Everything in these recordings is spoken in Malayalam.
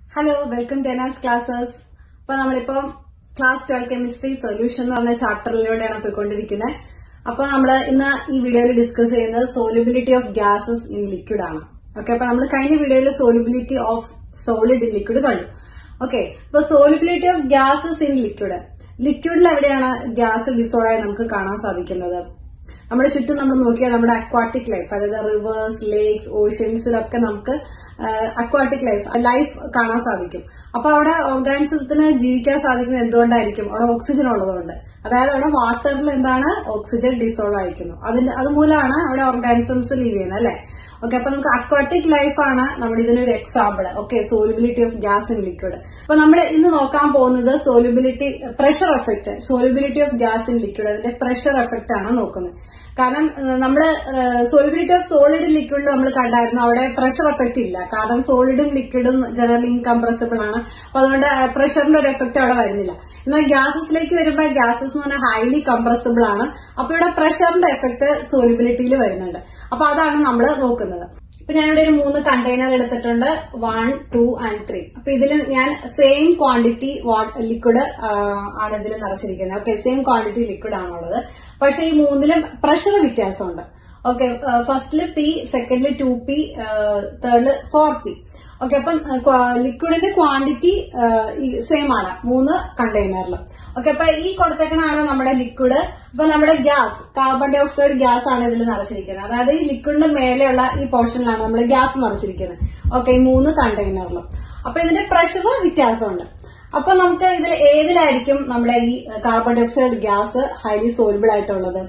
ഹലോ വെൽക്കം ടു എനാസ് ക്ലാസ്സസ് അപ്പൊ നമ്മളിപ്പം ക്ലാസ് ട്വൽവ് കെമിസ്ട്രി സൊല്യൂഷൻ എന്ന് പറഞ്ഞ ചാപ്റ്ററിലൂടെയാണ് പോയിക്കൊണ്ടിരിക്കുന്നത് അപ്പൊ നമ്മൾ ഇന്ന് ഈ വീഡിയോയിൽ ഡിസ്കസ് ചെയ്യുന്നത് solubility of gases in liquid ആണ് ഓക്കെ അപ്പൊ നമ്മൾ കഴിഞ്ഞ വീഡിയോയിൽ solubility of solid in liquid കണ്ടു ഓക്കെ അപ്പൊ solubility of gases in liquid ലിക്വിഡിൽ എവിടെയാണ് ഗ്യാസ് ഡിസോൾവ് ആയി നമുക്ക് കാണാൻ സാധിക്കുന്നത് നമ്മുടെ ചുറ്റും നമ്മൾ നോക്കിയാൽ നമ്മുടെ അക്വാട്ടിക് ലൈഫ് അതായത് റിവേഴ്സ് ലേക്സ് ഓഷ്യൻസിലൊക്കെ നമുക്ക് അക്വാട്ടിക് ലൈഫ് ലൈഫ് കാണാൻ സാധിക്കും അപ്പൊ അവിടെ ഓർഗാനിസത്തിന് ജീവിക്കാൻ സാധിക്കുന്നത് എന്തുകൊണ്ടായിരിക്കും അവിടെ ഓക്സിജൻ ഉള്ളതുകൊണ്ട് അതായത് അവിടെ വാട്ടറിൽ എന്താണ് ഓക്സിജൻ ഡിസോൾവ് ആയിരിക്കുന്നു അതിന്റെ അതുമൂലമാണ് അവിടെ ഓർഗാനിസംസ് ലീവ് ചെയ്യുന്നത് അല്ലെ ഓക്കെ അപ്പൊ നമുക്ക് അക്വാട്ടിക് ലൈഫാണ് നമ്മുടെ ഇതിനൊരു example okay solubility of gas in liquid അപ്പൊ നമ്മൾ ഇന്ന് നോക്കാൻ പോകുന്നത് solubility pressure effect solubility of gas in liquid അതിന്റെ പ്രഷർ എഫക്ട് ആണ് നോക്കുന്നത് കാരണം നമ്മള് സോളിബിലിറ്റി ഓഫ് സോളിഡ് ലിക്വിഡിൽ നമ്മൾ കണ്ടായിരുന്നു അവിടെ പ്രഷർ എഫക്ട് ഇല്ല കാരണം സോളിഡും ലിക്വിഡും ജനറലി ഇൻകംപ്രസിബിൾ ആണ് അപ്പൊ അതുകൊണ്ട് പ്രഷറിന്റെ ഒരു എഫക്ട് അവിടെ വരുന്നില്ല എന്നാൽ ഗ്യാസസിലേക്ക് വരുമ്പോൾ ഗ്യാസസ് എന്ന് പറഞ്ഞാൽ ഹൈലി കംപ്രസിബിൾ ആണ് അപ്പൊ ഇവിടെ പ്രഷറിന്റെ എഫക്ട് സോലിബിലിറ്റിയിൽ വരുന്നുണ്ട് അപ്പൊ അതാണ് നമ്മൾ നോക്കുന്നത് ഇപ്പൊ ഞാനിവിടെ ഒരു മൂന്ന് കണ്ടെയ്നർ എടുത്തിട്ടുണ്ട് വൺ ടു ആൻഡ് ത്രീ അപ്പൊ ഇതിൽ ഞാൻ സെയിം ക്വാണ്ടിറ്റി ലിക്വിഡ് ആണ് ഇതിൽ നിറച്ചിരിക്കുന്നത് ഓക്കെ സെയിം ക്വാണ്ടിറ്റി ലിക്വിഡ് ആണുള്ളത് പക്ഷെ ഈ മൂന്നിലും പ്രഷർ വ്യത്യാസമുണ്ട് ഓക്കെ ഫസ്റ്റില് പി സെക്കൻഡില് ടു പി തേർഡില് ഫോർ പി ഓക്കെ അപ്പം ലിക്വിഡിന്റെ ക്വാണ്ടിറ്റി സെയിം ആണ് മൂന്ന് കണ്ടെയ്നറിൽ ഓക്കെ അപ്പൊ ഈ കൊടുത്തേക്കണാണ് നമ്മുടെ ലിക്വിഡ് അപ്പൊ നമ്മുടെ gas carbon dye dioxide gas ആണ് ഇതിൽ നിറച്ചിരിക്കുന്നത് അതായത് ഈ ലിക്വിഡിന്റെ മേലെയുള്ള ഈ പോർഷനിലാണ് നമ്മൾ ഗ്യാസ് നിറച്ചിരിക്കുന്നത് ഓക്കെ ഈ മൂന്ന് കണ്ടെയ്നറിലും അപ്പൊ ഇതിന്റെ പ്രഷർ വ്യത്യാസമുണ്ട് അപ്പൊ നമുക്ക് ഇതിൽ ഏതിലായിരിക്കും നമ്മുടെ ഈ carbon dye dioxide gas highly soluble ആയിട്ടുള്ളത്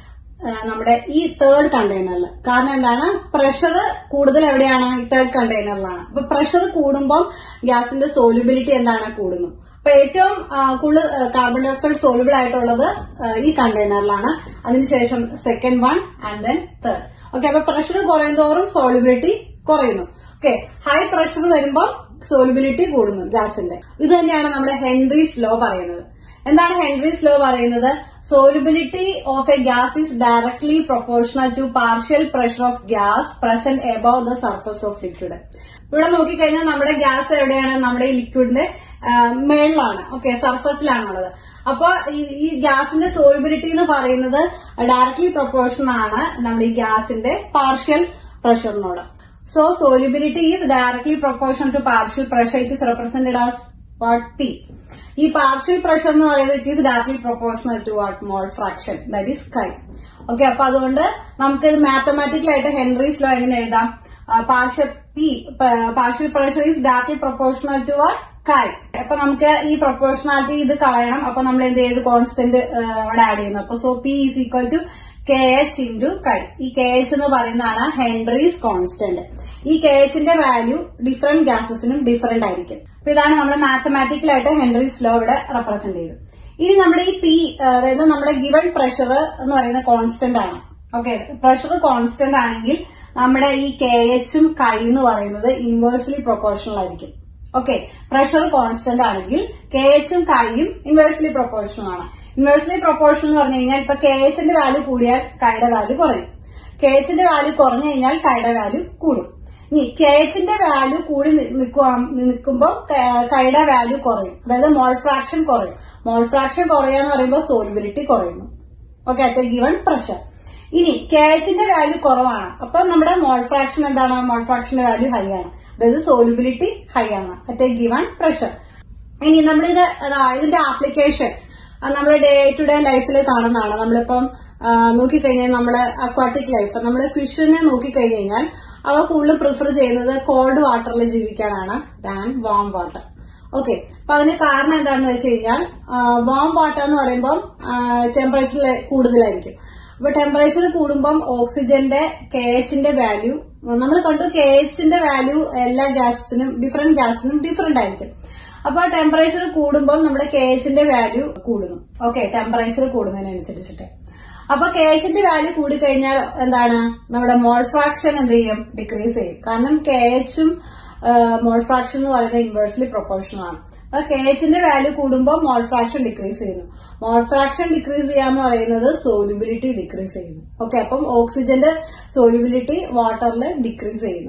നമ്മുടെ ഈ തേർഡ് കണ്ടെയ്നറിൽ കാരണം എന്താണ് പ്രഷർ കൂടുതൽ എവിടെയാണ് ഈ തേർഡ് കണ്ടെയ്നറിലാണ് അപ്പൊ പ്രഷർ കൂടുമ്പോൾ ഗ്യാസിന്റെ സോലിബിലിറ്റി എന്താണ് കൂടുന്നു അപ്പൊ ഏറ്റവും കൂടുതൽ കാർബൺ ഡൈ ഓക്സൈഡ് സോലിബിൾ ആയിട്ടുള്ളത് ഈ കണ്ടെയ്നറിലാണ് അതിനുശേഷം second one and then third okay അപ്പൊ പ്രഷർ കുറയുന്തോറും സോളിബിലിറ്റി കുറയുന്നു ഓക്കെ ഹൈ പ്രഷർ വരുമ്പോൾ സോലിബിലിറ്റി കൂടുന്നു ഗ്യാസിന്റെ ഇത് തന്നെയാണ് നമ്മുടെ ഹെൻറീസ് ലോ പറയുന്നത് എന്താണ് ഹെൻറീസ് ലോ പറയുന്നത് solubility of a gas is directly proportional to partial pressure of gas present above the surface of liquid ഇവിടെ നോക്കിക്കഴിഞ്ഞാൽ നമ്മുടെ ഗ്യാസ് എവിടെയാണ് നമ്മുടെ ഈ ലിക്വിഡിന്റെ മേളിലാണ് ഓക്കെ സർഫസിലാണുള്ളത് അപ്പൊ ഈ ഗ്യാസിന്റെ സോലിബിലിറ്റി എന്ന് പറയുന്നത് ഡയറക്ട്ലി പ്രൊപ്പോർഷൻ ആണ് നമ്മുടെ ഈ ഗ്യാസിന്റെ പാർഷ്യൽ പ്രഷറിനോട് so solubility is directly proportion to partial pressure it is represented as what P ഈ പാർഷ്യൽ പ്രഷർ എന്ന് പറയുന്നത് it is directly proportional to what mole fraction that is chi okay അപ്പൊ അതുകൊണ്ട് നമുക്ക് ഇത് മാത്തമാറ്റിക്കലായിട്ട് ഹെൻറീസ് ലോ എങ്ങനെ എഴുതാം partial P partial pressure is directly proportional to what chi അപ്പൊ നമുക്ക് ഈ പ്രൊപ്പോർഷണാലിറ്റി ഇത് കളയണം അപ്പൊ നമ്മൾ എന്ത് ചെയ്യും കോൺസ്റ്റന്റ് അവിടെ ആഡ് ചെയ്യുന്നു അപ്പൊ so P is equal to K H into chi ഈ കെ എച്ച് എന്ന് പറയുന്നതാണ് ഹെൻറീസ് കോൺസ്റ്റന്റ് ഈ കെ എച്ചിന്റെ വാല്യൂ ഡിഫറെന്റ് ഗ്യാസസിനും ഡിഫറെന്റ് ആയിരിക്കും അപ്പൊ ഇതാണ് നമ്മൾ മാത്തമാറ്റിക്കലായിട്ട് ഹെൻറീസ് ലോ ഇവിടെ റെപ്രസെന്റ് ചെയ്തു ഇനി നമ്മുടെ ഈ പി അതായത് നമ്മുടെ ഗിവൺ പ്രഷർ എന്ന് പറയുന്ന കോൺസ്റ്റന്റ് ആണ് ഓക്കെ പ്രഷർ കോൺസ്റ്റന്റ് ആണെങ്കിൽ നമ്മുടെ ഈ കെ എച്ചും കൈ എന്ന് പറയുന്നത് ഇൻവേഴ്സ്ലി പ്രൊപ്പോർഷണൽ ആയിരിക്കും ഓക്കെ പ്രഷർ കോൺസ്റ്റന്റ് ആണെങ്കിൽ കെ എച്ചും കൈയും ഇൻവേഴ്സ്ലി പ്രൊപ്പോർഷണൽ ആണ് ഇൻവേഴ്സ്ലി പ്രൊപ്പോർഷൻ എന്ന് പറഞ്ഞു കഴിഞ്ഞാൽ ഇപ്പൊ കെ എച്ചിന്റെ വാല്യൂ കൂടിയാൽ കൈയുടെ വാല്യൂ കുറയും കെ എച്ചിന്റെ വാല്യൂ കുറഞ്ഞു കഴിഞ്ഞാൽ കൈയുടെ വാല്യൂ കൂടും ഇനി കെ എച്ചിന്റെ വാല്യൂ കൂടി നിൽക്കുമ്പോൾ കൈയുടെ വാല്യൂ കുറയും അതായത് മോൾ ഫ്രാക്ഷൻ കുറയും മോൾ ഫ്രാക്ഷൻ കുറയുക എന്ന് പറയുമ്പോൾ സോലിബിലിറ്റി കുറയുന്നു ഓക്കെ അറ്റ് ഗിവൺ പ്രഷർ ഇനി കെ എച്ചിന്റെ വാല്യൂ കുറവാണ് അപ്പൊ നമ്മുടെ മോൾ ഫ്രാക്ഷൻ എന്താണ് മോൾ ഫ്രാക്ഷന്റെ വാല്യൂ ഹൈ ആണ് അതായത് സോലിബിലിറ്റി ഹൈ ആണ് അറ്റ് എ ഗിവൺ പ്രഷർ ഇനി നമ്മളിത് ഇതിന്റെ ആപ്ലിക്കേഷൻ നമ്മൾ ഡേ ടു ഡേ ലൈഫിൽ കാണുന്നതാണ് നമ്മളിപ്പം നോക്കിക്കഴിഞ്ഞാൽ നമ്മള് അക്വാട്ടിക് ലൈഫ് നമ്മൾ ഫിഷിനെ നോക്കിക്കഴിഞ്ഞു കഴിഞ്ഞാൽ അവ കൂടുതൽ പ്രിഫർ ചെയ്യുന്നത് കോൾഡ് വാട്ടറിൽ ജീവിക്കാനാണ് ദാൻ വാം വാട്ടർ ഓക്കെ അപ്പൊ അതിന് കാരണം എന്താണെന്ന് വെച്ച് കഴിഞ്ഞാൽ വാം വാട്ടർ എന്ന് പറയുമ്പോൾ ടെമ്പറേച്ചർ കൂടുതലായിരിക്കും അപ്പൊ ടെമ്പറേച്ചർ കൂടുമ്പം ഓക്സിജന്റെ കെ എച്ചിന്റെ വാല്യൂ നമ്മൾ കണ്ടു കെ എച്ചിന്റെ വാല്യൂ എല്ലാ ഗ്യാസിനും ഡിഫറെന്റ് ഗ്യാസിനും ഡിഫറെന്റ് ആയിരിക്കും അപ്പൊ ടെമ്പറേച്ചർ കൂടുമ്പോൾ നമ്മുടെ കെ എച്ചിന്റെ വാല്യൂ കൂടുന്നു ഓക്കെ ടെമ്പറേച്ചർ കൂടുന്നതിനനുസരിച്ചിട്ട് അപ്പൊ കെ എച്ചിന്റെ വാല്യൂ കൂടിക്കഴിഞ്ഞാൽ എന്താണ് നമ്മുടെ മോൾ ഫ്രാക്ഷൻ എന്ത് ചെയ്യും ഡിക്രീസ് ചെയ്യും കാരണം കെ എച്ചും മോൾ ഫ്രാക്ഷൻ എന്ന് പറയുന്നത് ഇൻവേഴ്സ്ലി പ്രൊപ്പോർഷണൽ ആണ് അപ്പൊ കെ എച്ചിന്റെ വാല്യൂ കൂടുമ്പോൾ മോൾ ഫ്രാക്ഷൻ ഡിക്രീസ് ചെയ്യുന്നു മോൾ ഫ്രാക്ഷൻ ഡിക്രീസ് ചെയ്യാന്ന് പറയുന്നത് സോലിബിലിറ്റി ഡിക്രീസ് ചെയ്യുന്നു ഓക്കെ അപ്പം ഓക്സിജന്റെ സോലിബിലിറ്റി വാട്ടറിൽ ഡിക്രീസ് ചെയ്യുന്നു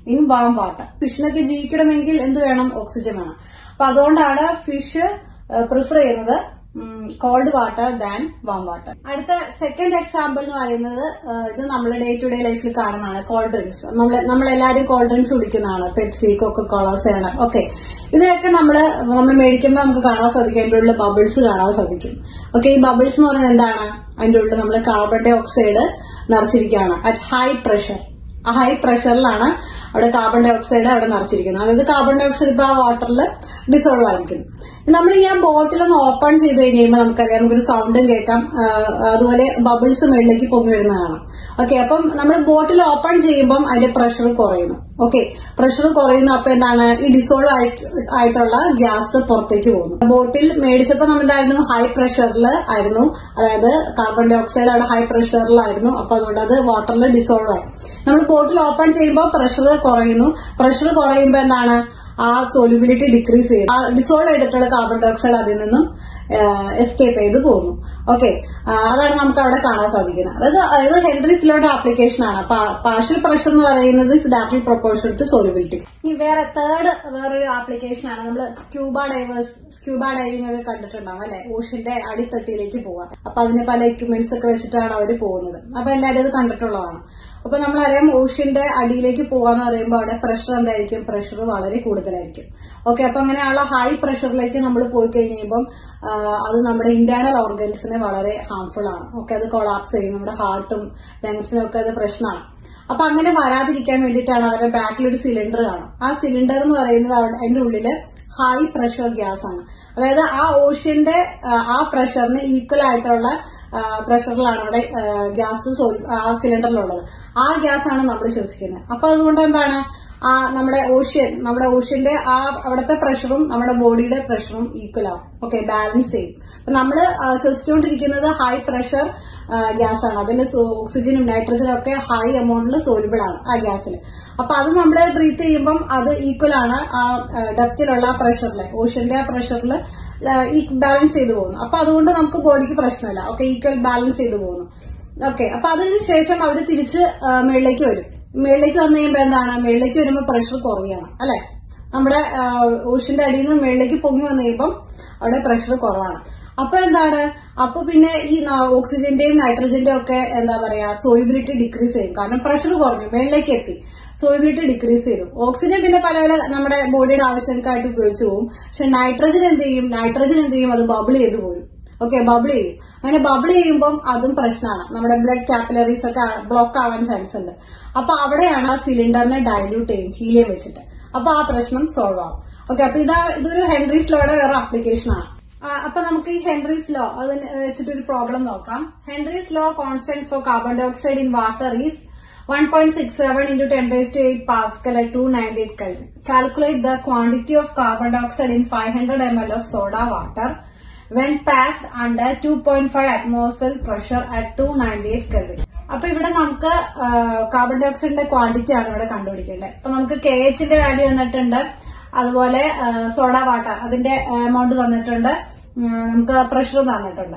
ഇൻ വാം വാട്ടർ ഫിഷിനൊക്കെ ജീവിക്കണമെങ്കിൽ എന്ത് വേണം ഓക്സിജൻ വേണം അപ്പൊ അതുകൊണ്ടാണ് ഫിഷ് പ്രിഫർ ചെയ്യുന്നത് cold water than warm water അടുത്ത സെക്കൻഡ് എക്സാമ്പിൾ എന്ന് പറയുന്നത് ആ, ഇത് നമ്മൾ ഡേ ടു ഡേ ലൈഫിൽ കാണുന്നതാണ് കോൾഡ് ഡ്രിങ്ക്സ് നമ്മൾ നമ്മളെല്ലാവരും കോൾഡ് ഡ്രിങ്ക്സ് കുടിക്കുന്നതാണ് പെപ്സി കൊക്കക്കോള സേണം ഓക്കെ ഇതൊക്കെ നമ്മൾ നമ്മൾ മേടിക്കുമ്പോൾ നമുക്ക് കാണാൻ സാധിക്കും അതിന്റെ ഉള്ളിൽ ബബിൾസ് കാണാൻ സാധിക്കും ഓക്കെ ഈ ബബിൾസ് എന്ന് പറയുന്നത് എന്താണ് അതിന്റെ ഉള്ളിൽ നമ്മൾ കാർബൺ ഡൈ ഓക്സൈഡ് നിറച്ചിരിക്കുകയാണ് അറ്റ് ഹൈ പ്രഷർ ആ ഹൈ പ്രഷറിലാണ് അവിടെ കാർബൺ ഡൈ ഓക്സൈഡ് അവിടെ നിറച്ചിരിക്കുന്നത് അതായത് കാർബൺ ഡൈ ഓക്സൈഡ് ഇപ്പൊ ആ വാട്ടറിൽ ഡിസോൾവ് ആയിരിക്കും നമ്മൾ ഈ ആ ബോട്ടിൽ ഒന്ന് ഓപ്പൺ ചെയ്ത് കഴിഞ്ഞ് കഴിയുമ്പോൾ നമുക്കറിയാം നമുക്കൊരു സൗണ്ടും കേൾക്കാം ആ, അതുപോലെ ബബിൾസ് മുകളിലേക്ക് പൊങ്ങി വരുന്നതാണ് ഓക്കെ അപ്പം നമ്മൾ ബോട്ടിൽ ഓപ്പൺ ചെയ്യുമ്പം അതിന്റെ പ്രഷർ കുറയുന്നു ഓക്കെ പ്രഷർ കുറയുന്നു അപ്പൊ എന്താണ് ഈ ഡിസോൾവ് ആയിട്ടുള്ള ഗ്യാസ് പുറത്തേക്ക് പോകുന്നു ബോട്ടിൽ മേടിച്ചപ്പോൾ നമ്മളുണ്ടായിരുന്നു ഹൈ പ്രഷറിൽ ആയിരുന്നു അതായത് കാർബൺ ഡൈ ഓക്സൈഡ് അവിടെ ഹൈ പ്രഷറിലായിരുന്നു അപ്പൊ അതുകൊണ്ട് അത് വാട്ടറിൽ ഡിസോൾവ് ആയി നമ്മൾ ബോട്ടിൽ ഓപ്പൺ ചെയ്യുമ്പോൾ പ്രഷർ കുറയുന്നു പ്രഷർ കുറയുമ്പോൾ എന്താണ് ആ സോലിബിലിറ്റി ഡിക്രീസ് ചെയ്യും ആ ഡിസോൾവ് ചെയ്തിട്ടുള്ള കാർബൺ ഡൈ ഓക്സൈഡ് അതിൽ നിന്നും എസ്കേപ്പ് ചെയ്ത് പോകുന്നു ഓക്കെ അതാണ് നമുക്ക് അവിടെ കാണാൻ സാധിക്കുന്നത് അതായത് ഇത് ഹെൻഡ്രീസ് ലോയുടെ ആപ്ലിക്കേഷൻ ആണ് പാർഷ്യൽ പ്രഷർ എന്ന് പറയുന്നത് is directly proportion to solubility ഇനി വേറെ തേർഡ് വേറൊരു ആപ്ലിക്കേഷൻ ആണ് നമ്മൾ സ്ക്യൂബ ഡൈവേഴ്സ് സ്ക്യൂബ ഡൈവിംഗ് ഒക്കെ കണ്ടിട്ടുണ്ടാവും അല്ലെ ഓഷ്യന്റെ അടിത്തട്ടിയിലേക്ക് പോവാ അപ്പൊ അതിന് പല എക്യുപ്മെന്റ്സ് ഒക്കെ വെച്ചിട്ടാണ് അവർ പോകുന്നത് അപ്പൊ എല്ലാവരും അത് കണ്ടിട്ടുള്ളതാണ് അപ്പൊ നമ്മളറിയാം ഓഷ്യന്റെ അടിയിലേക്ക് പോവാന്ന് പറയുമ്പോൾ അവിടെ പ്രഷർ എന്തായിരിക്കും പ്രഷർ വളരെ കൂടുതലായിരിക്കും ഓക്കെ അപ്പൊ അങ്ങനെയുള്ള ഹൈ പ്രഷറിലേക്ക് നമ്മൾ പോയി കഴിയുമ്പം ആ, അത് നമ്മുടെ ഇന്റേണൽ ഓർഗൻസിന് വളരെ ഹാർംഫുൾ ആണ് ഓക്കെ അത് കൊളാപ്സ് ചെയ്യും നമ്മുടെ ഹാർട്ടും ലങ്സിനും ഒക്കെ അത് പ്രശ്നമാണ് അപ്പൊ അങ്ങനെ വരാതിരിക്കാൻ വേണ്ടിയിട്ടാണ് അവരുടെ ബാക്കിൽ ഒരു സിലിണ്ടർ കാണും ആ സിലിണ്ടർ എന്ന് പറയുന്നത് അവിടെ അതിന്റെ ഉള്ളില് ഹൈ പ്രഷർ ഗ്യാസ് ആണ് അതായത് ആ ഓഷ്യന്റെ ആ, ആ പ്രഷറിന് ഈക്വൽ ആയിട്ടുള്ള പ്രഷറിലാണ് അവിടെ ഗ്യാസ് ആ സിലിണ്ടറിലുള്ളത് ആ ഗ്യാസ് ആണ് നമ്മൾ ശ്വസിക്കുന്നത് അപ്പൊ അതുകൊണ്ട് എന്താണ് ആ നമ്മുടെ ഓഷ്യൻ നമ്മുടെ ഓഷ്യന്റെ ആ അവിടുത്തെ പ്രഷറും നമ്മുടെ ബോഡിയുടെ പ്രഷറും ഈക്വൽ ആവും ഓക്കെ ബാലൻസ് ചെയ്യും അപ്പൊ നമ്മൾ ശ്വസിച്ചുകൊണ്ടിരിക്കുന്നത് ഹൈ പ്രഷർ ഗ്യാസ് ആണ് അതിൽ ഓക്സിജനും നൈട്രജനും ഒക്കെ ഹൈ എമൗണ്ടിൽ സോലിബിൾ ആണ് ആ ഗ്യാസിൽ അപ്പൊ അത് നമ്മൾ ബ്രീത്ത് ചെയ്യുമ്പം അത് ഈക്വൽ ആണ് ആ ഡെപ്തിലുള്ള പ്രഷറിൽ ഓഷ്യന്റെ ആ പ്രഷറിൽ ബാലൻസ് ചെയ്തു പോകുന്നു അപ്പൊ അതുകൊണ്ട് നമുക്ക് ബോഡിക്ക് പ്രശ്നമില്ല ഓക്കെ ഈക്വൽ ബാലൻസ് ചെയ്തു പോകുന്നു ഓക്കെ അപ്പൊ അതിന് ശേഷം അവർ തിരിച്ച് ആ, മേളിലേക്ക് വരും മേളിലേക്ക് വന്നു കഴിയുമ്പോൾ എന്താണ് മേളിലേക്ക് വരുമ്പോൾ പ്രഷർ കുറയാണ് അല്ലെ നമ്മുടെ ഓഷ്യന്റെ അടിയിൽ നിന്ന് മേളിലേക്ക് പൊങ്ങി വന്നു കഴിയുമ്പം അവിടെ പ്രഷർ കുറവാണ് അപ്പൊ എന്താണ് അപ്പൊ പിന്നെ ഈ ന- ഓക്സിജന്റെയും നൈട്രജന്റെയും ഒക്കെ എന്താ പറയാ സോയിബിലിറ്റി ഡിക്രീസ് ചെയ്യും കാരണം പ്രഷർ കുറഞ്ഞു മേളിലേക്ക് എത്തി സോയിബിലിറ്റി ഡിക്രീസ് ചെയ്തു ഓക്സിജൻ പിന്നെ പല പല നമ്മുടെ ബോഡിയുടെ ആവശ്യങ്ങൾക്കായിട്ട് ഉപയോഗിച്ചു പോകും പക്ഷെ നൈട്രജൻ എന്ത് ചെയ്യും നൈട്രജൻ എന്ത് ചെയ്യും അത് ബബിൾ ചെയ്ത് പോരും ഓക്കെ ബബിൾ ചെയ്യും അങ്ങനെ ബബിൾ ചെയ്യുമ്പോൾ അതും പ്രശ്നമാണ് നമ്മുടെ ബ്ലഡ് കാപ്പിലറീസ് ഒക്കെ ബ്ലോക്ക് ആവാൻ ചാൻസ് ഉണ്ട് അപ്പൊ അവിടെയാണ് ആ സിലിണ്ടറിനെ ഡൈല്യൂട്ട് ചെയ്യും ഹീലിയം വെച്ചിട്ട് അപ്പൊ ആ പ്രശ്നം സോൾവ് ആവും ഓക്കെ അപ്പൊ ഇതാ ഇതൊരു ഹെൻറീസ് ലോയുടെ വേറെ ആപ്ലിക്കേഷൻ ആണ് ആ, അപ്പൊ നമുക്ക് ഈ ഹെൻറീസ് ലോ അതിന് വെച്ചിട്ട് ഒരു പ്രോബ്ലം നോക്കാം Henry's law constant for carbon dye dioxide in water is 1.67 into 10 raised to 8 Pascal at 298 Kelvin. Calculate the quantity of carbon dioxide in 500 ml of soda water when packed under 2.5 atmosphere pressure at 298 Kelvin. അപ്പൊ ഇവിടെ നമുക്ക് കാർബൺ ഡൈ ഓക്സൈഡിന്റെ ക്വാണ്ടിറ്റി ആണ് ഇവിടെ കണ്ടുപിടിക്കേണ്ടത് അപ്പൊ നമുക്ക് കെ എച്ചിന്റെ വാല്യൂ തന്നിട്ടുണ്ട് അതുപോലെ സോഡ വാട്ടർ അതിന്റെ എമൗണ്ട് തന്നിട്ടുണ്ട് ഉം, നമുക്ക് പ്രഷർ തന്നിട്ടുണ്ട്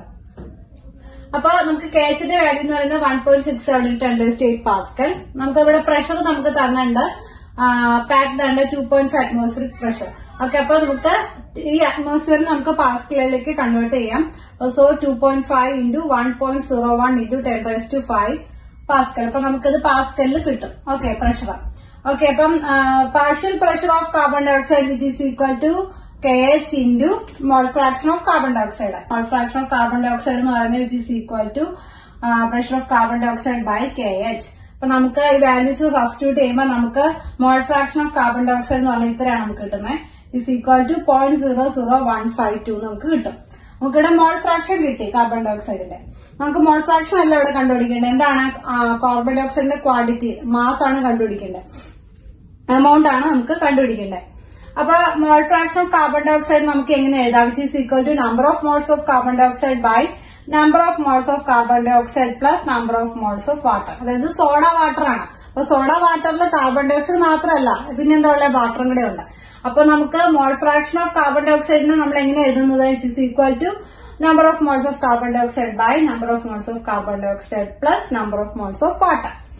അപ്പൊ നമുക്ക് കെ എച്ചിന്റെ വാല്യൂ എന്ന് പറയുന്നത് one point six seven ten to eight pascal നമുക്ക് ഇവിടെ പ്രഷർ നമുക്ക് തന്നിട്ടുണ്ട് പാക്ഡ് ഉണ്ട് two point five atmospheric pressure okay അപ്പൊ നമുക്ക് ഈ അറ്റ്മോസ്ഫിയറിന് നമുക്ക് പാസ്കലിലേക്ക് കൺവേർട്ട് ചെയ്യാം so two point five into one point zero one into ten raise to five pascal അപ്പൊ നമുക്കത് പാസ്കലിൽ കിട്ടും ഓക്കെ പ്രഷർ ഓക്കെ അപ്പം partial pressure of carbon dioxide which is equal to K H into mole fraction of carbon dioxide mole fraction of carbon dioxide എന്ന് പറയുന്നത് which is equal to pressure of carbon dioxide by K H അപ്പൊ നമുക്ക് ഈ വാല്യൂസ് സബ്സ്റ്റിറ്റ്യൂട്ട് ചെയ്യുമ്പോൾ നമുക്ക് mole fraction of carbon dioxide എന്ന് പറഞ്ഞാൽ ഇത്രയാണ് നമുക്ക് കിട്ടുന്നത് is equal to point zero zero one five two നമുക്ക് കിട്ടും നമുക്കിവിടെ മോൾ ഫ്രാക്ഷൻ കിട്ടി കാർബൺ ഡയോക്സൈഡിന്റെ നമുക്ക് മോൾ ഫ്രാക്ഷൻ അല്ല ഇവിടെ കണ്ടുപിടിക്കേണ്ടത് എന്താണ് കാർബൺ ഡയോക്സൈഡിന്റെ ക്വാണ്ടിറ്റി മാസ് ആണ് കണ്ടുപിടിക്കേണ്ടത് എമൗണ്ട് ആണ് നമുക്ക് കണ്ടുപിടിക്കേണ്ടത് അപ്പൊ mole fraction of carbon dioxide നമുക്ക് എങ്ങനെ എഴുതാം which is equal to number of moles of carbon dioxide by number of moles of carbon dioxide plus number of moles of water അതായത് സോഡ വാട്ടർ ആണ് അപ്പൊ സോഡ വാട്ടറിൽ കാർബൺ ഡയോക്സൈഡ് മാത്രമല്ല പിന്നെന്താ ഉള്ളത് വാട്ടറും കൂടെ ഉണ്ട് അപ്പൊ നമുക്ക് മോൾ ഫ്രാക്ഷൻ ഓഫ് കാർബൺ ഡയോക്സൈഡിനെ നമ്മൾ എങ്ങനെ എഴുതുന്നത് it is equal to number of moles of carbon dioxide by number of moles of carbon dioxide plus number of moles of water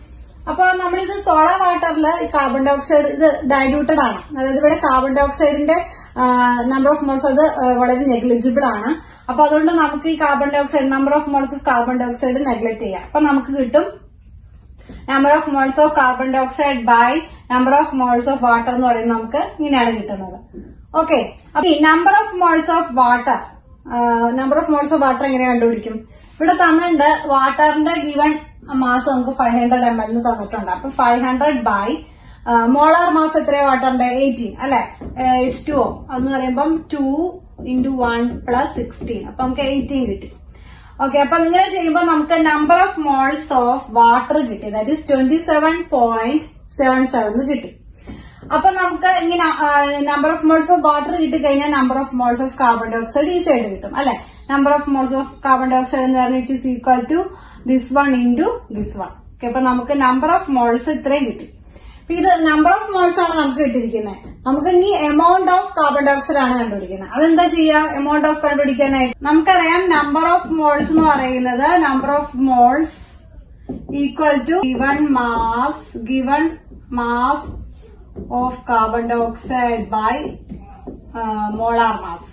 അപ്പൊ നമ്മളിത് സോഡ വാട്ടറിൽ കാർബൺ ഡൈ ഓക്സൈഡ് ഇത് ഡൈല്യൂട്ടഡ് ആണ് അതായത് ഇവിടെ കാർബൺ ഡൈ ഓക്സൈഡിന്റെ നമ്പർ ഓഫ് മോൾസ് അത് ആ, വളരെ നെഗ്ലിജിബിൾ ആണ് അപ്പൊ അതുകൊണ്ട് നമുക്ക് ഈ carbon dye dioxide number of moles of carbon dye dioxide neglect ചെയ്യാം അപ്പൊ നമുക്ക് കിട്ടും number of moles of carbon dye dioxide by number of moles of water എന്ന് പറയുന്നത് നമുക്ക് ഇങ്ങനെയാണ് കിട്ടുന്നത് ഓക്കെ അപ്പൊ ഈ number of moles of water number of moles of water എങ്ങനെ കണ്ടുപിടിക്കും ഇവിടെ തന്നിട്ടുണ്ട് വാട്ടറിന്റെ ഗിവൺ മാസ് നമുക്ക് ഫൈവ് ഹൺഡ്രഡ് എം എൽ തന്നിട്ടുണ്ട് അപ്പൊ five hundred by molar mass എത്രയാ വാട്ടറിന്റെ എയ്റ്റീൻ അല്ലെ എച്ച് ടു ഒ എന്ന് പറയുമ്പം two into one plus sixteen അപ്പൊ നമുക്ക് എയ്റ്റീൻ കിട്ടി ഓക്കെ അപ്പൊ ഇങ്ങനെ ചെയ്യുമ്പോൾ നമുക്ക് number of moles of water കിട്ടി that is twenty seven point seven seven കിട്ടി അപ്പൊ നമുക്ക് ഇങ്ങനെ number of moles of water കിട്ടിക്കഴിഞ്ഞാൽ number of moles of carbon dye ഓക്സൈഡ് ഈ സൈഡ് കിട്ടും അല്ലെ number of moles of carbon dye oxide എന്ന് പറഞ്ഞാൽ it is equal to this one into this one okay അപ്പൊ നമുക്ക് നമ്പർ ഓഫ് മോൾസ് ഇത്രയും കിട്ടി അപ്പൊ ഇത് നമ്പർ ഓഫ് മോൾസ് ആണ് നമുക്ക് കിട്ടിയിരിക്കുന്നത് നമുക്ക് ഇനി എമൗണ്ട് ഓഫ് കാർബൺ ഡൈ ഓക്സൈഡ് ആണ് കണ്ടുപിടിക്കുന്നത് അതെന്താ ചെയ്യാ എമൗണ്ട് ഓഫ് കണ്ടുപിടിക്കാനായിട്ട് നമുക്കറിയാം നമ്പർ ഓഫ് മോൾസ് എന്ന് പറയുന്നത് number of moles equal to given mass given mass of carbon dye dioxide by molar mass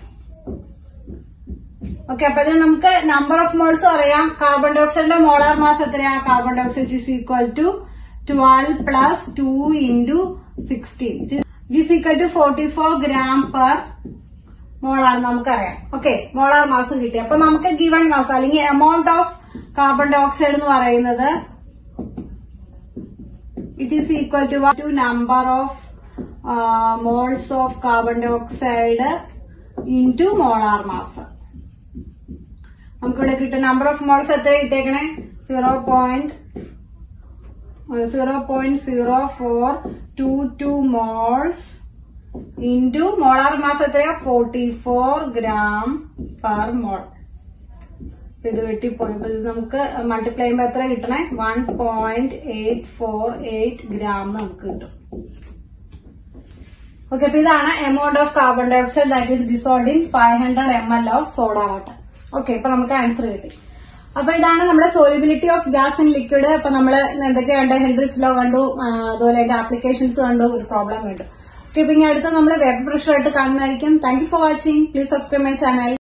okay അപ്പൊ ഇത് നമുക്ക് നമ്പർ ഓഫ് മോൾസ് അറിയാം കാർബൺ ഡൈ ഓക്സൈഡിന്റെ മോളാർ മാസ് എത്രയാ carbon dye dioxide is equal to twelve plus two into sixteen is equal to forty four gram per molar നമുക്കറിയാം ഓക്കെ മോളാർ മാസം കിട്ടി അപ്പൊ നമുക്ക് ഗിവൺ മാസ് അല്ലെങ്കിൽ amount of carbon dye oxide എന്ന് പറയുന്നത് it is equal to to number of moles of carbon dye dioxide into molar mass നമുക്കിവിടെ കിട്ടും നമ്പർ ഓഫ് മോൾസ് എത്ര കിട്ടിയേക്കണേ zero point zero point zero four two two moles into molar mass എത്രയാ forty four gram per mole ഇത് വെട്ടിപ്പോയപ്പോ ഇത് നമുക്ക് മൾട്ടിപ്ലൈ ചെയ്യുമ്പോൾ എത്ര കിട്ടണേ one point eight four eight gram നമുക്ക് കിട്ടും ഓക്കെ അപ്പൊ ഇതാണ് amount of carbon dye dioxide that is dissolved in five hundred M L of soda water okay ഇപ്പൊ നമുക്ക് ആൻസർ കിട്ടി അപ്പൊ ഇതാണ് നമ്മുടെ solubility of gas in liquid അപ്പൊ നമ്മൾ എന്തൊക്കെ കണ്ടു ഹെൻഡ്രിസ് ലോ കണ്ടു ആ, അതുപോലെ അതിന്റെ ആപ്ലിക്കേഷൻസ് കണ്ടു ഒരു പ്രോബ്ലം കണ്ടു ഓക്കെ ഇപ്പൊ ഇനി അടുത്ത് നമ്മൾ വെബ് പ്രഷർ ആയിട്ട് കാണുന്നതായിരിക്കും thank you for watching please subscribe my channel